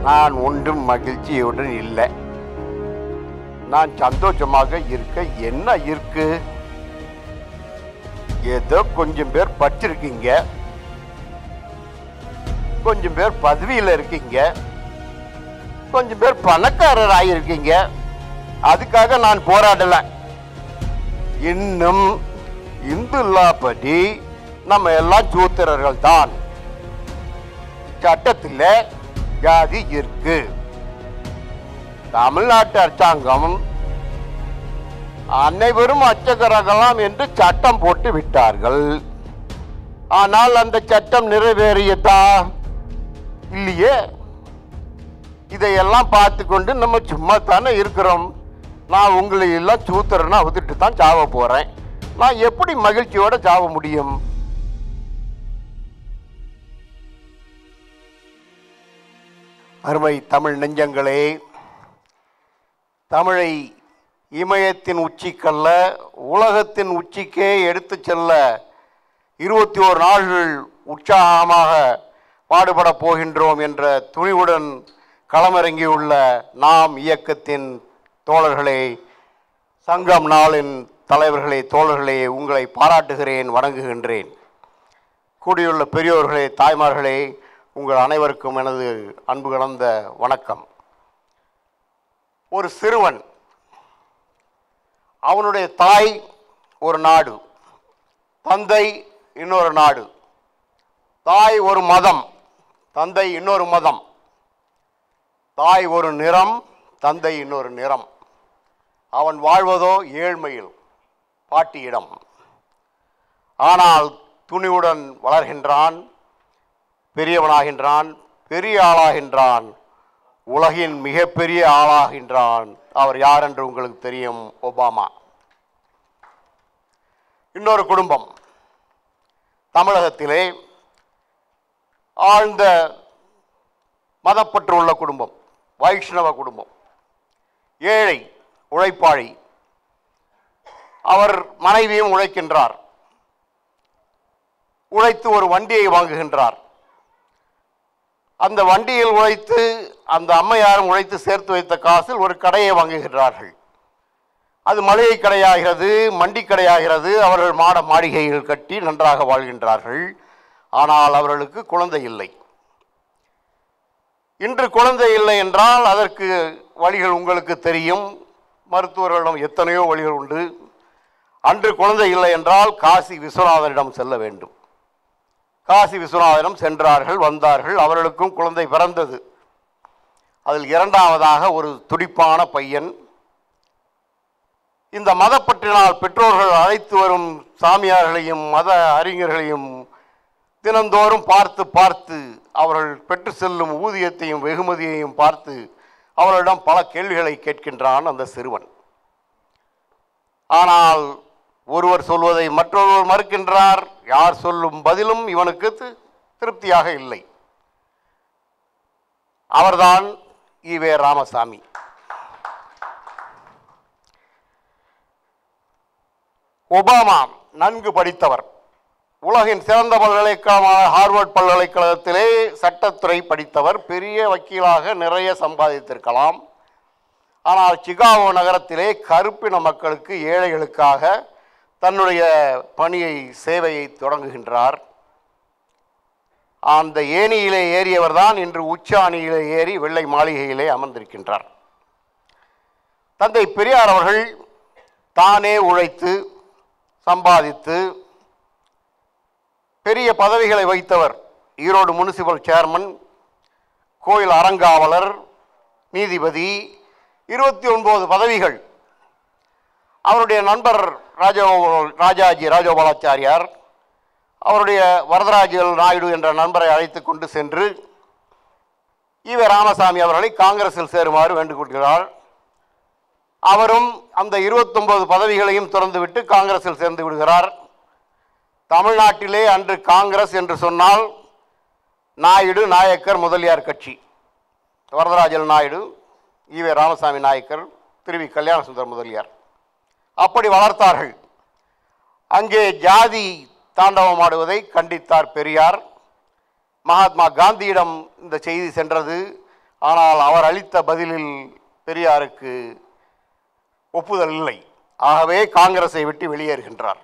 நான் ஒன்றும் மகிழ்ச்சியுடன் இல்லை நான் சந்தோஷமாக இருக்க என்ன இருக்கு ஏதோ கொஞ்சம் பேர் படிச்சிருக்கீங்க கொஞ்சம் பேர் பதவியில் இருக்கீங்க கொஞ்சம் பேர் பணக்காரர் ஆகியிருக்கீங்க அதுக்காக நான் போராடல இன்னும் இந்து law படி நம்ம எல்லாம் சூத்திரர்கள் தான் சட்டத்தில் ஜாதி இருக்கு தமிழ்நாட்டு அரசாங்கம் அனைவரும் அச்சகரகலாம் என்று சட்டம் போட்டு விட்டார்கள் ஆனால் அந்த சட்டம் நிறைவேறியதா இல்லையே இதையெல்லாம் பார்த்து கொண்டு நம்ம சும்மா தானே இருக்கிறோம் நான் உங்களை எல்லாம் சூத்திரனா ஒத்துட்டு தான் சாவ போறேன் நான் எப்படி மகிழ்ச்சியோட சாவ முடியும் அருமை தமிழ் நெஞ்சங்களே தமிழை இமயத்தின் உச்சிக்கல்ல உலகத்தின் உச்சிக்கே எடுத்துச் செல்ல இருபத்தி ஓரு நாள்கள் உற்சாகமாக பாடுபட போகின்றோம் என்ற துணிவுடன் களமிறங்கியுள்ள நாம் இயக்கத்தின் தோழர்களே சங்கம் நாளின் தலைவர்களே தோழர்களே உங்களை பாராட்டுகிறேன் வணங்குகின்றேன் கூடியுள்ள பெரியோர்களே தாய்மார்களே உங்கள் அனைவருக்கும் எனது அன்பு கலந்த வணக்கம் ஒரு சிறுவன் அவனுடைய தாய் ஒரு நாடு தந்தை இன்னொரு நாடு தாய் ஒரு மதம் தந்தை இன்னொரு மதம் தாய் ஒரு நிறம் தந்தை இன்னொரு நிறம் அவன் வாழ்வதோ ஏழ்மையில் பாட்டியிடம் ஆனால் துணிவுடன் வளர்கின்றான் பெரியவனாகின்றான் பெரிய ஆளாகின்றான் உலகின் மிகப்பெரிய ஆளாகின்றான் அவர் யார் என்று உங்களுக்கு தெரியும் ஒபாமா இன்னொரு குடும்பம் தமிழகத்திலே ஆழ்ந்த மதப்பற்று உள்ள குடும்பம் வைஷ்ணவ குடும்பம் ஏழை உழைப்பாளி அவர் மனைவியும் உழைக்கின்றார் உழைத்து ஒரு வண்டியை வாங்குகின்றார் அந்த வண்டியில் உழைத்து அந்த அம்மையாரும் உழைத்து சேர்த்து வைத்த காசில் ஒரு கடையை வாங்குகின்றார்கள் அது மளிகை கடையாகிறது மண்டி கடையாகிறது அவர்கள் மாட மாளிகைகள் கட்டி நன்றாக வாழ்கின்றார்கள் ஆனால் அவர்களுக்கு குழந்தை இல்லை இன்று குழந்தை இல்லை என்றால் அதற்கு வழிகள் உங்களுக்கு தெரியும் மருத்துவர்களிடம் எத்தனையோ வழிகள் உண்டு அன்று குழந்தை இல்லை என்றால் காசி விஸ்வநாதனிடம் செல்ல வேண்டும் காசி விஸ்வநாதனிடம் சென்றார்கள் வந்தார்கள் அவர்களுக்கும் குழந்தை பிறந்தது அதில் இரண்டாவதாக ஒரு துடிப்பான பையன் இந்த மதப்பற்றினால் பெற்றோர்கள் அழைத்து வரும் சாமியார்களையும் மத அறிஞர்களையும் தினந்தோறும் பார்த்து பார்த்து அவர்கள் பெற்று செல்லும் ஊதியத்தையும் வெகுமதியையும் பார்த்து அவர்களிடம் பல கேள்விகளை கேட்கின்றான் அந்த சிறுவன் ஆனால் ஒருவர் சொல்வதை மற்றொருவர் மறுக்கின்றார் யார் சொல்லும் பதிலும் இவனுக்கு தி- திருப்தியாக இல்லை அவர்தான் ஈவே ராமசாமி ஒபாமா நன்கு படித்தவர் உலகின் சிறந்த பல்கலைக்கழகமான ஹார்வர்ட் பல்கலைக்கழகத்திலே சட்டத்துறை படித்தவர் பெரிய வக்கீலாக நிறைய சம்பாதித்திருக்கலாம் ஆனால் சிகாகோ நகரத்திலே கருப்பின மக்களுக்கு ஏழைகளுக்காக தன்னுடைய பணியை சேவையை தொடங்குகின்றார் அந்த ஏணியிலே ஏறியவர்தான் இன்று உச்சாணியிலே ஏறி வெள்ளை மாளிகையிலே அமர்ந்திருக்கின்றார் தந்தை பெரியார் அவர்கள் தானே உழைத்து சம்பாதித்து பெரிய பதவிகளை வைத்தவர் ஈரோடு முனிசிபல் சேர்மன் கோயில் அறங்காவலர் நீதிபதி இருபத்தி ஒன்பது பதவிகள் அவருடைய நண்பர் ராஜோ ராஜாஜி ராஜகோபாலாச்சாரியார் அவருடைய வரதராஜல் நாயுடு என்ற நண்பரை அழைத்து கொண்டு சென்று ஈவ ராமசாமி அவர்களை காங்கிரஸில் சேருமாறு வேண்டுகொள்கிறார் அவரும் அந்த 29 பதவிகளையும் திறந்துவிட்டு காங்கிரஸில் சேர்ந்து விடுகிறார் தமிழ்நாட்டிலே அன்று காங்கிரஸ் என்று சொன்னால் நாயுடு நாயக்கர் முதலியார் கட்சி வரதராஜல் நாயுடு ஈவே ராமசாமி நாயக்கர் திருவி கல்யாணசுந்தர் முதலியார் அப்படி வளர்த்தார்கள் அங்கே ஜாதி தாண்டவமாடுவதை கண்டித்தார் பெரியார் மகாத்மா காந்தியிடம் இந்த செய்தி சென்றது ஆனால் அவர் அளித்த பதிலில் பெரியாருக்கு ஒப்புதல் இல்லை ஆகவே காங்கிரஸை விட்டு வெளியேறுகின்றார்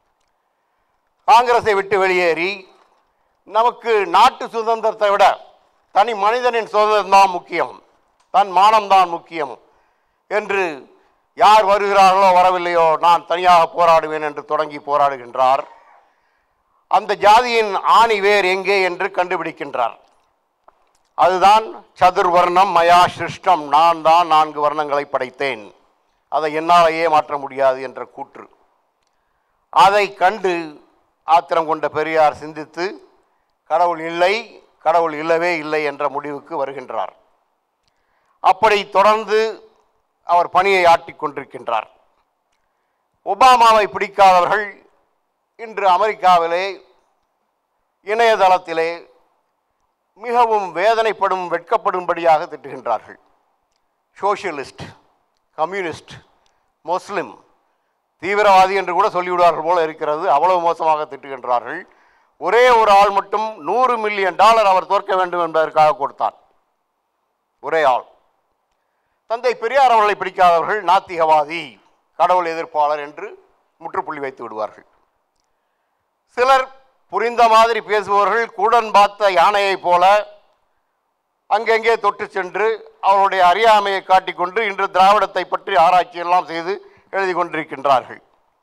காங்கிரஸை விட்டு வெளியேறி நமக்கு நாட்டு சுதந்திரத்தை விட தனி மனிதனின் சுதந்திரம் தான் முக்கியம் தன் மானம்தான் முக்கியம் என்று யார் வருகிறார்களோ வரவில்லையோ நான் தனியாக போராடுவேன் என்று தொடங்கி போராடுகின்றார் அந்த ஜாதியின் ஆணி வேர் எங்கே என்று கண்டுபிடிக்கின்றார் அதுதான் சதுர்வர்ணம் மயா சிருஷ்டம் நான் தான் நான்கு வர்ணங்களை படைத்தேன் அதை என்னாலேயே மாற்ற முடியாது என்ற கூற்று அதை கண்டு ஆத்திரம் கொண்ட பெரியார் சிந்தித்து கடவுள் இல்லை கடவுள் இல்லவே இல்லை என்ற முடிவுக்கு வருகின்றார் அப்படி தொடர்ந்து அவர் பணியை ஆட்டிக் கொண்டிருக்கின்றார் ஒபாமாவை பிடிக்காதவர்கள் இன்று அமெரிக்காவிலே இணையதளத்திலே மிகவும் வேதனைப்படும் வெட்கப்படும்படியாக திட்டுகின்றார்கள் சோஷியலிஸ்ட் கம்யூனிஸ்ட் முஸ்லிம் தீவிரவாதி என்று கூட சொல்லிவிடுவார்கள் போல இருக்கிறது அவ்வளவு மோசமாக திட்டுகின்றார்கள் ஒரே ஒரு ஆள் மட்டும் நூறு மில்லியன் டாலர் அவர் தோற்க வேண்டும் என்பதற்காக கொடுத்தார் ஒரே ஆள் தந்தை பெரியார் அவர்களை பிடிக்காதவர்கள் நாத்திகவாதி கடவுள் எதிர்ப்பாளர் என்று முற்றுப்புள்ளி வைத்து விடுவார்கள் சிலர் புரிந்த மாதிரி பேசுபவர்கள் கூடன் பார்த்த யானையைப் போல அங்கெங்கே தொட்டு சென்று அவருடைய அறியாமையை காட்டிக்கொண்டு இன்று திராவிடத்தை பற்றி ஆராய்ச்சி எல்லாம் செய்து எழுதி கொண்டிருக்கின்றார்கள்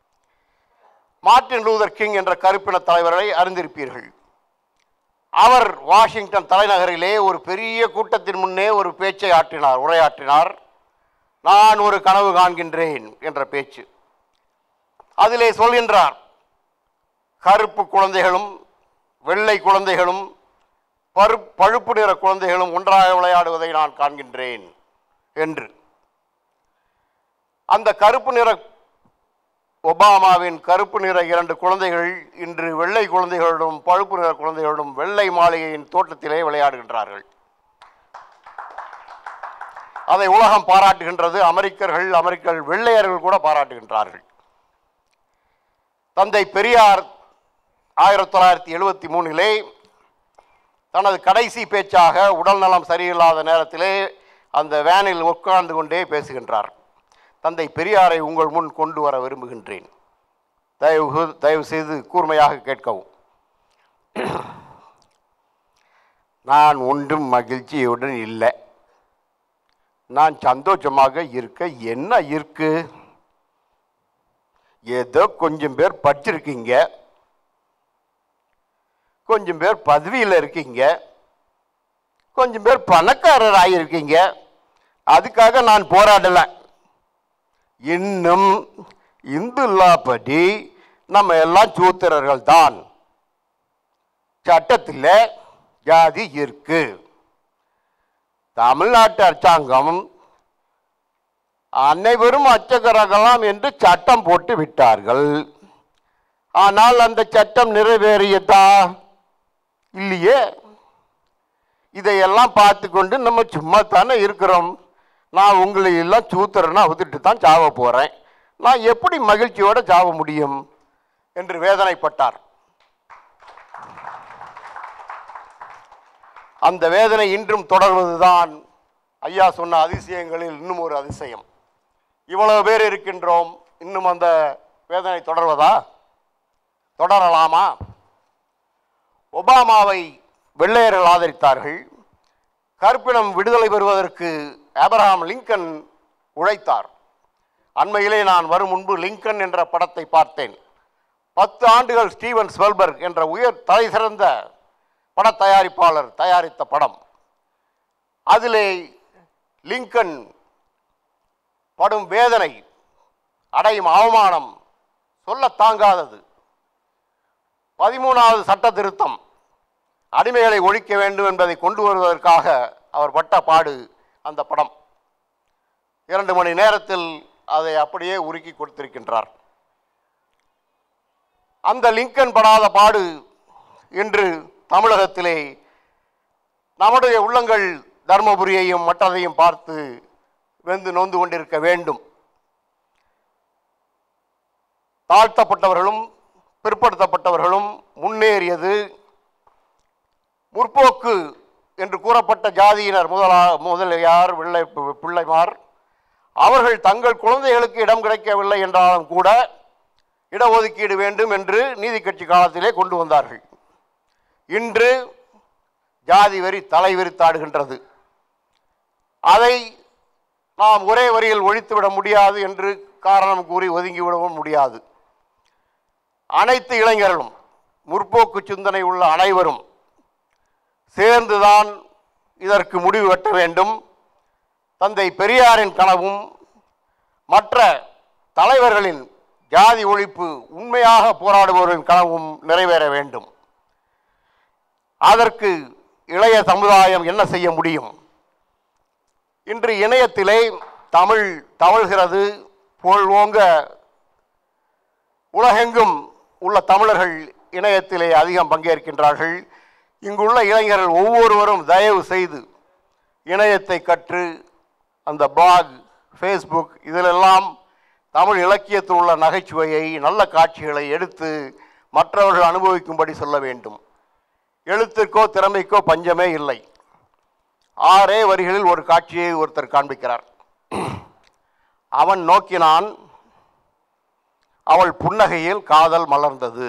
மார்ட்டின் லூதர் கிங் என்ற கருப்பின தலைவரை அறிந்திருப்பீர்கள் அவர் வாஷிங்டன் தலைநகரிலே ஒரு பெரிய கூட்டத்தின் முன்னே ஒரு பேச்சை ஆற்றினார் உரையாற்றினார் நான் ஒரு கனவு காண்கின்றேன் என்ற பேச்சு அதிலே சொல்கின்றார் கருப்பு குழந்தைகளும் வெள்ளை குழந்தைகளும் பரு பழுப்பு நிற குழந்தைகளும் ஒன்றாக விளையாடுவதை நான் காண்கின்றேன் என்று அந்த கருப்பு நிற ஒபாமாவின் கருப்பு நிற இரண்டு குழந்தைகள் இன்று வெள்ளை குழந்தைகளுடன் பழுப்பு நிற குழந்தைகளுடன் வெள்ளை மாளிகையின் தோட்டத்திலே விளையாடுகின்றார்கள் அதை உலகம் பாராட்டுகின்றது அமெரிக்கர்கள் அமெரிக்கர்கள் வெள்ளையர்கள் கூட பாராட்டுகின்றார்கள் தந்தை பெரியார் ஆயிரத்தி தொள்ளாயிரத்தி எழுபத்தி மூணிலே தனது கடைசி பேச்சாக உடல் நலம் சரியில்லாத நேரத்திலே அந்த வேனில் உட்கார்ந்து கொண்டே பேசுகின்றார் தந்தை பெரியாரை உங்கள் முன் கொண்டு வர விரும்புகின்றேன் தயவு தயவு செய்து கூர்மையாக கேட்கவும் நான் ஒன்றும் மகிழ்ச்சியுடன் இல்லை நான் சந்தோஷமாக இருக்க என்ன இருக்கு ஏதோ கொஞ்சம் பேர் படிச்சிருக்கீங்க கொஞ்சம் பேர் பதவியில் இருக்கீங்க கொஞ்சம் பேர் பணக்காரர் ஆகியிருக்கீங்க அதுக்காக நான் போராடலை இன்னும் இந்து லா படி நம்ம எல்லாம் சூத்திரர்கள் தான் சட்டத்தில் ஜாதி இருக்கு தமிழ்நாட்டு அரசாங்கம் அனைவரும் அச்சகரகலாம் என்று சட்டம் போட்டு விட்டார்கள் ஆனால் அந்த சட்டம் நிறைவேறியதா இல்லையே இதையெல்லாம் பார்த்து கொண்டு நம்ம சும்மா தானே இருக்கிறோம் நான் உங்களை எல்லாம் சூத்திரனா அவுத்துட்டு தான் சாவ போகிறேன் நான் எப்படி மகிழ்ச்சியோட சாவ முடியும் என்று வேதனைப்பட்டார் அந்த வேதனை இன்றும் தொடர்வதுதான் ஐயா சொன்ன அதிசயங்களில் இன்னும் ஒரு அதிசயம் இவ்வளவு பேர் இருக்கின்றோம் இன்னும் அந்த வேதனை தொடர்வதா தொடரலாமா ஒபாமாவை வெள்ளையர்கள் ஆதரித்தார்கள் கருப்பினம் விடுதலை பெறுவதற்கு ஆபிரகாம் லிங்கன் உழைத்தார் அண்மையிலே நான் வரும் முன்பு லிங்கன் என்ற படத்தை பார்த்தேன் பத்து ஆண்டுகள் ஸ்டீவன் ஸ்வெல்பர்க் என்ற உயர் தலை சிறந்த பட தயாரிப்பாளர் தயாரித்த படம் அதிலே லிங்கன் படும் வேதனை அடையும் அவமானம் சொல்ல தாங்காதது பதிமூணாவது சட்ட திருத்தம் அடிமைகளை ஒழிக்க வேண்டும் என்பதை கொண்டு வருவதற்காக அவர் பட்ட பாடு அந்த படம் இரண்டு மணி நேரத்தில் அதை அப்படியே உருக்கி கொடுத்திருக்கின்றார் அந்த லிங்கன் படாத பாடு இன்று தமிழகத்திலே நம்முடைய உள்ளங்கள் தர்மபுரியையும் மற்றதையும் பார்த்து வெந்து நொந்து கொண்டிருக்க வேண்டும் தாழ்த்தப்பட்டவர்களும் பிற்படுத்தப்பட்டவர்களும் முன்னேறியது முற்போக்கு என்று கூறப்பட்ட ஜாதியினர் முதலா முதலியார் வெள்ளை பி- பிள்ளைமார் அவர்கள் தங்கள் குழந்தைகளுக்கு இடம் கிடைக்கவில்லை என்றாலும் கூட இடஒதுக்கீடு வேண்டும் என்று நீதி கட்சி காலத்திலே கொண்டு வந்தார்கள் இன்று ஜாதி வரி தலைவிரித்தாடுகின்றது அதை நாம் ஒரே வரியில் ஒழித்துவிட முடியாது என்று காரணம் கூறி ஒதுங்கிவிடவும் முடியாது அனைத்து இளைஞர்களும் முற்போக்கு சிந்தனை உள்ள அனைவரும் சேர்ந்துதான் இதற்கு முடிவு கட்ட வேண்டும் தந்தை பெரியாரின் கனவும் மற்ற தலைவர்களின் ஜாதி ஒழிப்பு உண்மையாக போராடுபவர்களின் கனவும் நிறைவேற வேண்டும் அதற்கு இளைய சமுதாயம் என்ன செய்ய முடியும் இன்று இணையத்திலே தமிழ் தவழ்கிறது புகழ் ஓங்க உலகெங்கும் உள்ள தமிழர்கள் இணையத்திலே அதிகம் பங்கேற்கின்றார்கள் இங்குள்ள இளைஞர்கள் ஒவ்வொருவரும் தயவு செய்து இணையத்தை கற்று அந்த பிளாக் ஃபேஸ்புக் இதிலெல்லாம் தமிழ் இலக்கியத்தில் உள்ள நகைச்சுவையை நல்ல காட்சிகளை எடுத்து மற்றவர்கள் அனுபவிக்கும்படி சொல்ல வேண்டும் எழுத்திற்கோ திறமைக்கோ பஞ்சமே இல்லை ஆறே வரிகளில் ஒரு காட்சியை ஒருத்தர் காண்பிக்கிறார் அவன் நோக்கினான் அவள் புன்னகையில் காதல் மலர்ந்தது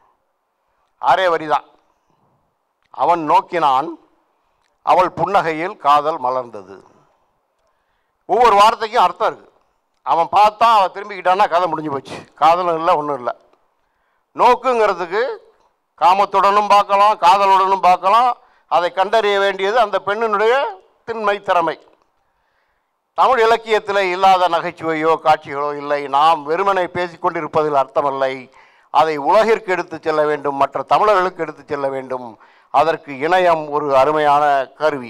ஆறே வரிதான் அவன் நோக்கினான் அவள் புன்னகையில் காதல் மலர்ந்தது ஒவ்வொரு வார்த்தைக்கும் அர்த்தம் இருக்கு அவன் பார்த்தான் அவன் திரும்பிக்கிட்டான்னா கதை முடிஞ்சு போச்சு காதலும் இல்லை ஒன்றும் இல்லை நோக்குங்கிறதுக்கு காமத்துடனும் பார்க்கலாம் காதலுடனும் பார்க்கலாம் அதை கண்டறிய வேண்டியது அந்த பெண்ணினுடைய திண்மை திறமை தமிழ் இலக்கியத்தில் இல்லாத நகைச்சுவையோ காட்சிகளோ இல்லை நாம் வெறுமனை பேசிக்கொண்டிருப்பதில் அர்த்தமில்லை அதை உலகிற்கு எடுத்துச் செல்ல வேண்டும் மற்ற தமிழர்களுக்கு எடுத்துச் செல்ல வேண்டும் அதற்கு இணையம் ஒரு அருமையான கருவி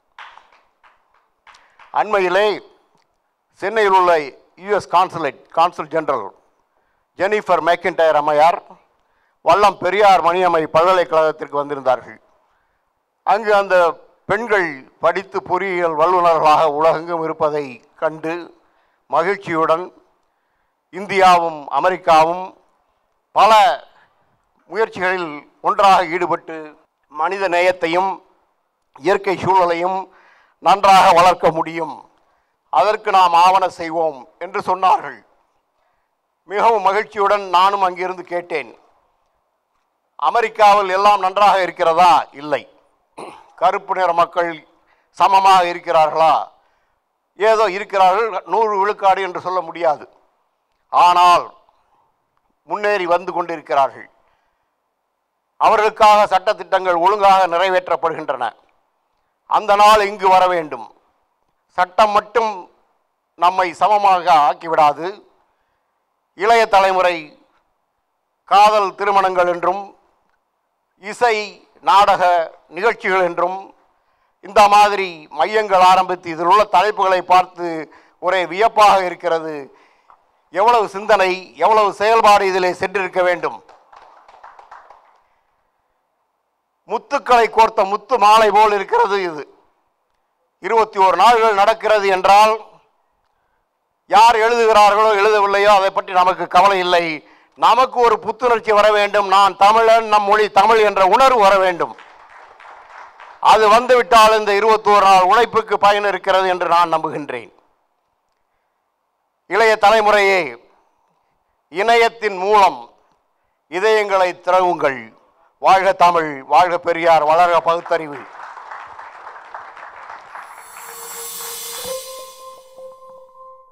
அண்மையிலே சென்னையில் உள்ள US consulate consul general Jennifer McIntyre அம்மையார் வல்லம் பெரியார் மணியம்மை பல்கலைக்கழகத்திற்கு வந்திருந்தார்கள் அங்கு அந்த பெண்கள் படித்து பொறியியல் வல்லுநர்களாக உலகெங்கும் இருப்பதை கண்டு மகிழ்ச்சியுடன் இந்தியாவும் அமெரிக்காவும் பல முயற்சிகளில் ஒன்றாக ஈடுபட்டு மனித நேயத்தையும் இயற்கை சூழலையும் நன்றாக வளர்க்க முடியும் அதற்கு நாம் ஆவண செய்வோம் என்று சொன்னார்கள் மிகவும் மகிழ்ச்சியுடன் நானும் அங்கிருந்து கேட்டேன் அமெரிக்காவில் எல்லாம் நன்றாக இருக்கிறதா இல்லை கருப்பு நிற மக்கள் சமமாக இருக்கிறார்களா ஏதோ இருக்கிறார்கள் நூறு விழுக்காடு என்று சொல்ல முடியாது ஆனால் முன்னேறி வந்து கொண்டிருக்கிறார்கள் அவர்களுக்காக சட்டத்திட்டங்கள் ஒழுங்காக நிறைவேற்றப்படுகின்றன அந்த நாள் இங்கு வர வேண்டும் சட்டம் மட்டும் நம்மை சமமாக ஆக்கிவிடாது இளைய தலைமுறை காதல் திருமணங்கள் என்றும் இசை நாடக நிகழ்ச்சிகள் என்றும் இந்த மாதிரி மையங்கள் ஆரம்பித்து இதில் உள்ள தலைப்புகளை பார்த்து ஒரே வியப்பாக இருக்கிறது எவ்வளவு சிந்தனை எவ்வளவு செயல்பாடு இதிலே சென்றிருக்க வேண்டும் முத்துக்களை கோர்த்த முத்து மாலை போல் இருக்கிறது இது இருபத்தி ஓரு நாள்கள் நடக்கிறது என்றால் யார் எழுதுகிறார்களோ எழுதவில்லையோ அதை பற்றி நமக்கு கவலை இல்லை நமக்கு ஒரு புத்துணர்ச்சி வர வேண்டும் நான் தமிழன் நம் மொழி தமிழ் என்ற உணர்வு வர வேண்டும் அது வந்துவிட்டால் இந்த இருபத்தோரு நாள் உழைப்புக்கு பயன் இருக்கிறது என்று நான் நம்புகின்றேன் இளைய தலைமுறையே இணையத்தின் மூலம் இதயங்களை திறவுங்கள் வாழ்க தமிழ் வாழ்க பெரியார் வளர்க பகுத்தறிவு